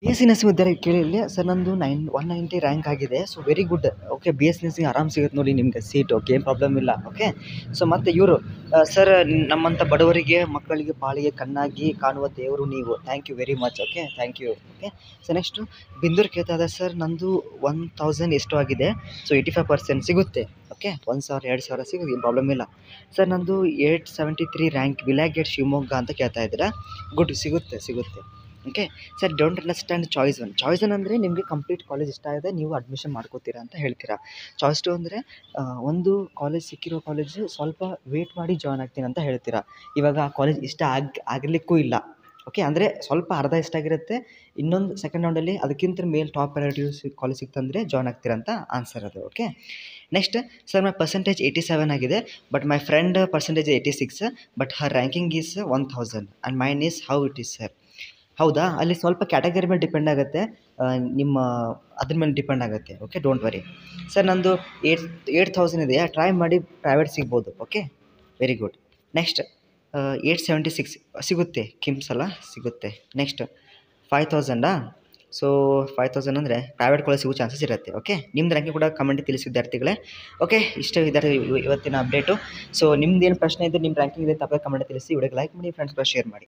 B S C nursing ವಿದ್ಯಾರ್ಥಿ ಕೇಳಿರಲಿ sir ನಂದು ನೈನ್ ಒನ್ ನೈಂಟಿ ರ್ಯಾಂಕ್ ಆಗಿದೆ so very good okay B S C nursing ಆರಾಮ್ ಸಿಗುತ್ತೆ ನೋಡಿ ನಿಮಗೆ ಸೀಟ್ ಓಕೆ ಏನು ಪ್ರಾಬ್ಲಮ್ ಇಲ್ಲ ಓಕೆ ಸೊ ಮತ್ತು ಇವರು ಸರ್ ನಮ್ಮಂಥ ಬಡವರಿಗೆ ಮಕ್ಕಳಿಗೆ ಬಾಳಿಗೆ ಕಣ್ಣಾಗಿ ಕಾಣುವ ದೇವರು ನೀವು thank you very much okay thank you okay so next Bindur ಕೇಳ್ತಾ ಇದೆ ಸರ್ ನಂದು ಒನ್ ತೌಸಂಡ್ ಎಷ್ಟು ಆಗಿದೆ ಸೊ ಏಯ್ಟಿ ಫೈವ್ ಪರ್ಸೆಂಟ್ ಸಿಗುತ್ತೆ ಓಕೆ ಒಂದು ಸಾವಿರ ಎರಡು ಸಾವಿರ ಸಿಗುತ್ತೆ ಏನು ಪ್ರಾಬ್ಲಮ್ ಇಲ್ಲ ಸರ್ ನಂದು ಏಯ್ಟ್ ಸೆವೆಂಟಿ ತ್ರೀ ರ್ಯಾಂಕ್ ವಿಲಾಗ್ ಗೇಟ್ ಶಿವಮೊಗ್ಗ ಅಂತ ಕೇಳ್ತಾ ಇದ್ದೀರಾ ಗುಡ್ ಸಿಗುತ್ತೆ ಸಿಗುತ್ತೆ okay sir don't understand choice one choice one ಅಂದರೆ ನಿಮಗೆ ಕಂಪ್ಲೀಟ್ ಕಾಲೇಜ್ ಇಷ್ಟ ಆಗಿದೆ ನೀವು ಅಡ್ಮಿಷನ್ ಮಾಡ್ಕೋತೀರಾ ಅಂತ ಹೇಳ್ತೀರಾ ಚಾಯ್ಸ್ ಟು ಅಂದರೆ ಒಂದು ಕಾಲೇಜ್ ಸಿಕ್ಕಿರೋ ಕಾಲೇಜು ಸ್ವಲ್ಪ ವೇಟ್ ಮಾಡಿ ಜಾಯ್ನ್ ಆಗ್ತೀನಿ ಅಂತ ಹೇಳ್ತೀರಾ ಇವಾಗ ಆ ಕಾಲೇಜ್ ಇಷ್ಟ ಆಗ ಆಗಲಿಕ್ಕೂ ಇಲ್ಲ ಓಕೆ ಅಂದರೆ ಸ್ವಲ್ಪ ಅರ್ಧ ಇಷ್ಟ ಆಗಿರುತ್ತೆ ಇನ್ನೊಂದು ಸೆಕೆಂಡ್ ರೌಂಡಲ್ಲಿ ಅದಕ್ಕಿಂತ ಮೇಲೆ ಟಾಪ್ ಪ್ರಯಾರಿಟಿ ಕಾಲೇಜ್ ಸಿಕ್ತಂದರೆ ಜಾಯ್ನ್ ಆಗ್ತೀರಾ ಅಂತ ಆನ್ಸರ್ ಅದು okay next sir my percentage eighty seven ಆಗಿದೆ but my friend percentage eighty six but her ranking is one thousand and mine is how it is sir ಹೌದಾ ಅಲ್ಲಿ ಸ್ವಲ್ಪ category ಮೇಲೆ depend ಆಗುತ್ತೆ ಆ, ನಿಮ್ಮ ಅದ್ರ ಮೇಲೆ ಡಿಪೆಂಡ್ ಆಗುತ್ತೆ ಓಕೆ ಡೋಂಟ್ ವರಿ ಸರ್ ನಂದು ಏಟ್ ಏಟ್ ಥೌಸಂಡ್ ಇದೆ ಟ್ರೈ ಮಾಡಿ ಪ್ರೈವೇಟ್ ಸಿಗ್ಬೋದು okay very good next eight seventy six ಸಿಗುತ್ತೆ ಕಿಮ್ಸ್ ಅಲ್ಲ ಸಿಗುತ್ತೆ ನೆಕ್ಸ್ಟ್ ಫೈವ್ ತೌಸಂಡಾ ಸೊ ಫೈವ್ ತೌಸಂಡ್ ಅಂದರೆ ಪ್ರೈವೇಟ್ ಕಾಲೇಜ್ ಸಿಗೋ ಚಾನ್ಸಸ್ ಇರುತ್ತೆ ಓಕೆ ನಿಮ್ದು ರ್ಯಾಂಕಿಂಗ್ ಕೂಡ ಕಮೆಂಟ್ ತಿಳಿಸಿ ವಿದ್ಯಾರ್ಥಿಗಳೇ ಓಕೆ ಇಷ್ಟು ವಿದ್ಯಾರ್ಥಿ ಇವ- ಇವತ್ತಿನ ಅಪ್ಡೇಟು ಸೊ ನಿಮ್ದು ಏನು ಪ್ರಶ್ನೆ ಇದೆ ನಿಮ್ಮ ರ್ಯಾಂಕಿಂಗ್ ಇದೆ ತಪ್ಪದೆ ಕಮೆಂಟ್ ತಿಳಿಸಿ ವಿಡಿಯೋಗೆ ಲೈಕ್ ಮಾಡಿ ಫ್ರೆಂಡ್ಸ್ ಕೂಡ ಶೇರ್ ಮಾಡಿ